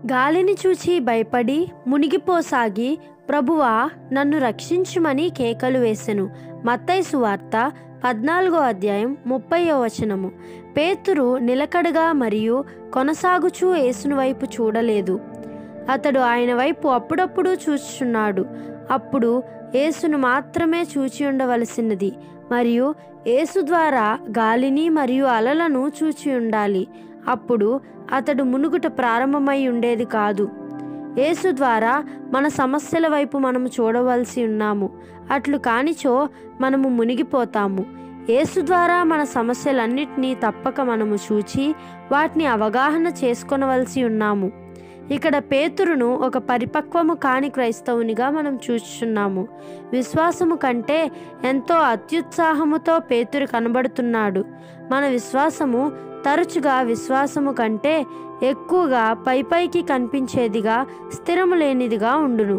గాలిని చూచి భయపడి మునిగిపోసాగి ప్రభువా నన్ను రక్షించుమని కేకలు వేసెను మత్తయి సువార్త పద్నాలుగో అధ్యాయం ముప్పయో వచనము పేతురు నిలకడగా మరియు కొనసాగుచూ యేసుని వైపు చూడలేదు అతడు ఆయన వైపు అప్పుడప్పుడు చూచుచున్నాడు అప్పుడు యేసును మాత్రమే చూచి ఉండవలసినది మరియు యేసు ద్వారా గాలిని మరియు అలలను చూచి ఉండాలి అప్పుడు అతడు మునుగుట ప్రారంభమై ఉండేది కాదు యేసు ద్వారా మన సమస్యల వైపు మనము చూడవలసి ఉన్నాము అట్లు కానిచో మనము మునిగిపోతాము యేసు ద్వారా మన సమస్యలన్నిటినీ తప్పక మనము చూచి వాటిని అవగాహన చేసుకొనవలసి ఉన్నాము ఇక్కడ పేతురును ఒక పరిపక్వము కాని క్రైస్తవునిగా మనం చూస్తున్నాము విశ్వాసము కంటే ఎంతో అత్యుత్సాహముతో పేతురు కనబడుతున్నాడు మన విశ్వాసము తరచుగా విశ్వాసము కంటే ఎక్కువగా పైపైకి కనిపించేదిగా స్థిరము లేనిదిగా ఉండును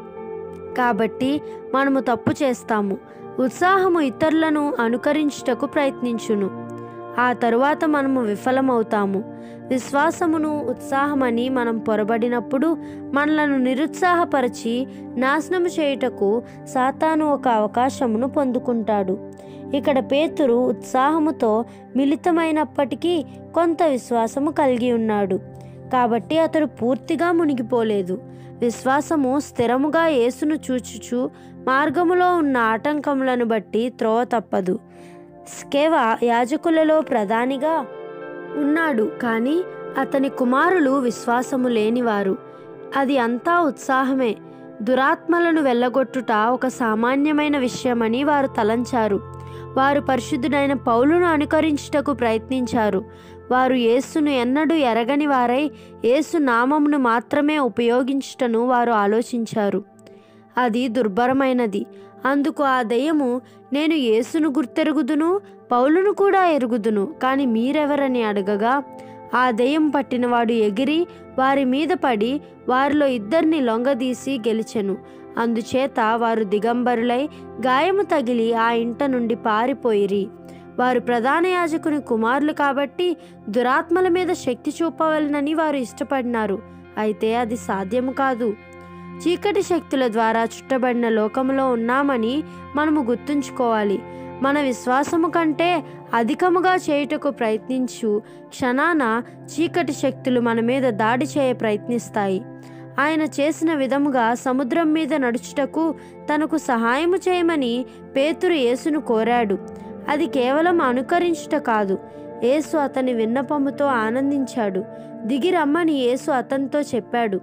కాబట్టి మనము తప్పు చేస్తాము ఉత్సాహము ఇతరులను అనుకరించుటకు ప్రయత్నించును ఆ తరువాత మనము విఫలమవుతాము విశ్వాసమును ఉత్సాహమని మనం పొరబడినప్పుడు మనలను నిరుత్సాహపరిచి నాశనము చేయుటకు సాతాను ఒక అవకాశమును పొందుకుంటాడు ఇక్కడ పేతురు ఉత్సాహముతో మిళితమైనప్పటికీ కొంత విశ్వాసము కలిగి ఉన్నాడు కాబట్టి అతడు పూర్తిగా మునిగిపోలేదు విశ్వాసము స్థిరముగా యేసును చూచుచు మార్గములో ఉన్న ఆటంకములను బట్టి త్రోవ తప్పదు స్కేవ యాజకులలో ప్రధానిగా ఉన్నాడు కానీ అతని కుమారులు విశ్వాసము లేనివారు అది అంతా ఉత్సాహమే దురాత్మలను వెళ్ళగొట్టుట ఒక సామాన్యమైన విషయమని వారు తలంచారు వారు పరిశుద్ధుడైన పౌలును అనుకరించుటకు ప్రయత్నించారు వారు యేసును ఎన్నడూ ఎరగని వారై యేసు నామమును మాత్రమే ఉపయోగించుటను వారు ఆలోచించారు అది దుర్భరమైనది అందుకు ఆ దయ్యము నేను యేసును గుర్తెరుగుదును పౌలును కూడా ఎరుగుదును కానీ మీరెవరని అడగగా ఆ దయ్యం పట్టినవాడు ఎగిరి వారి మీద పడి వారిలో ఇద్దరిని లొంగదీసి గెలిచెను అందుచేత వారు దిగంబరులై గాయము తగిలి ఆ ఇంట నుండి పారిపోయిరి వారు ప్రధాన యాజకుని కుమారులు కాబట్టి దురాత్మల మీద శక్తి చూపవలనని వారు ఇష్టపడినారు అయితే అది సాధ్యము కాదు చీకటి శక్తుల ద్వారా చుట్టబడిన లోకములో ఉన్నామని మనము గుర్తుంచుకోవాలి మన విశ్వాసము కంటే అధికముగా చేయుటకు ప్రయత్నించు క్షణాన చీకటి శక్తులు మన మీద దాడి చేయ ప్రయత్నిస్తాయి ఆయన చేసిన విధముగా సముద్రం మీద నడుచుటకు తనకు సహాయము చేయమని పేతురు యేసును కోరాడు అది కేవలం అనుకరించుట కాదు యేసు అతని విన్నపముతో ఆనందించాడు దిగి రమ్మని యేసు అతనితో చెప్పాడు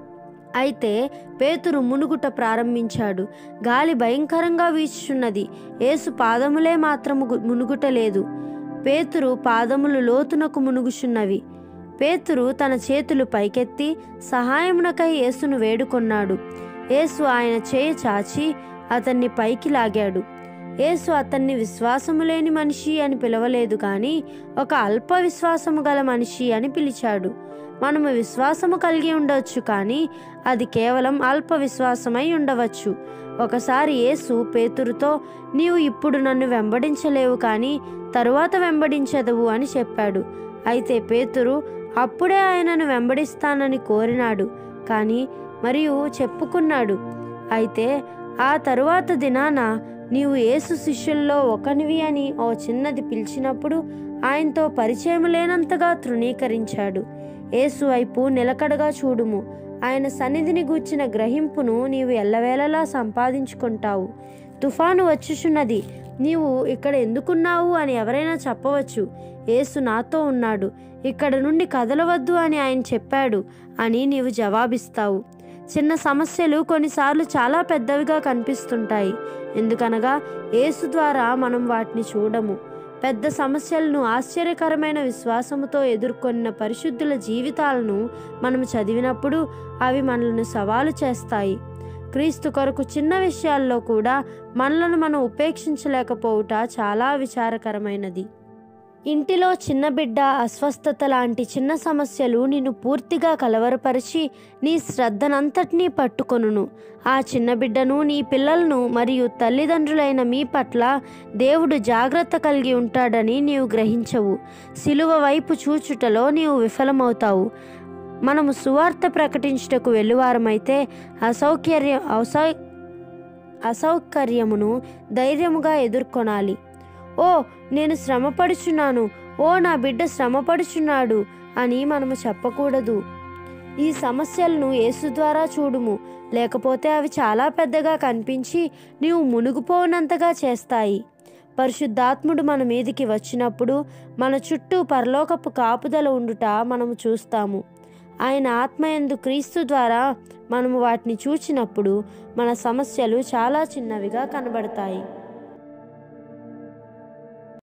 అయితే పేతురు మునుగుట ప్రారంభించాడు గాలి భయంకరంగా వీచుచున్నది యేసు పాదములే మాత్రము గు- మునుగుటలేదు పేతురు పాదములు లోతునకు మునుగుచున్నవి పేతురు తన చేతులు పైకెత్తి సహాయమునకై యేసును వేడుకొన్నాడు యేసు ఆయన చేయి చాచి అతన్ని పైకి లాగాడు యేసు అతన్ని విశ్వాసము లేని మనిషి అని పిలవలేదు కానీ ఒక అల్ప విశ్వాసము గల మనిషి అని పిలిచాడు మనము విశ్వాసము కలిగి ఉండవచ్చు కానీ అది కేవలం అల్ప విశ్వాసమై ఉండవచ్చు ఒకసారి యేసు పేతురుతో నీవు ఇప్పుడు నన్ను వెంబడించలేవు కానీ తరువాత వెంబడించదవు అని చెప్పాడు అయితే పేతురు అప్పుడే ఆయనను వెంబడిస్తానని కోరినాడు కానీ మరియు చెప్పుకున్నాడు అయితే ఆ తరువాత దినాన నీవు యేసు శిష్యుల్లో ఒకనివి అని ఓ చిన్నది పిలిచినప్పుడు ఆయనతో పరిచయం లేనంతగా తృణీకరించాడు యేసు వైపు నిలకడగా చూడుము ఆయన సన్నిధిని గూర్చిన గ్రహింపును నీవు ఎల్లవేళలా సంపాదించుకుంటావు తుఫాను వచ్చుచున్నది నీవు ఇక్కడ ఎందుకున్నావు అని ఎవరైనా చెప్పవచ్చు యేసు నాతో ఉన్నాడు ఇక్కడ నుండి కదలవద్దు అని ఆయన చెప్పాడు అని నీవు జవాబిస్తావు చిన్న సమస్యలు కొన్నిసార్లు చాలా పెద్దవిగా కనిపిస్తుంటాయి ఎందుకనగా యేసు ద్వారా మనం వాటిని చూడము పెద్ద సమస్యలను ఆశ్చర్యకరమైన విశ్వాసముతో ఎదుర్కొన్న పరిశుద్ధుల జీవితాలను మనం చదివినప్పుడు అవి మనల్ని సవాలు చేస్తాయి క్రీస్తు కొరకు చిన్న విషయాల్లో కూడా మనలను మనం ఉపేక్షించలేకపోవుట చాలా విచారకరమైనది ఇంటిలో చిన్న బిడ్డ అస్వస్థత లాంటి చిన్న సమస్యలు నిన్ను పూర్తిగా కలవరపరిచి నీ శ్రద్ధనంతటినీ పట్టుకొనును ఆ చిన్న బిడ్డను నీ పిల్లలను మరియు తల్లిదండ్రులైన మీ పట్ల దేవుడు జాగ్రత్త కలిగి ఉంటాడని నీవు గ్రహించవు సిలువ వైపు చూచుటలో నీవు విఫలమవుతావు మనము సువార్త ప్రకటించుటకు వెళ్ళువారమైతే అసౌకర్య అసౌ అసౌకర్యమును ధైర్యముగా ఎదుర్కొనాలి ఓ నేను శ్రమపడుచున్నాను ఓ నా బిడ్డ శ్రమపడుచున్నాడు అని మనము చెప్పకూడదు ఈ సమస్యలను యేసు ద్వారా చూడుము లేకపోతే అవి చాలా పెద్దగా కనిపించి నీవు మునిగిపోనంతగా చేస్తాయి పరిశుద్ధాత్ముడు మన మీదికి వచ్చినప్పుడు మన చుట్టూ పరలోకపు కాపుదల ఉండుట మనము చూస్తాము ఆయన ఆత్మయందు క్రీస్తు ద్వారా మనము వాటిని చూచినప్పుడు మన సమస్యలు చాలా చిన్నవిగా కనబడతాయి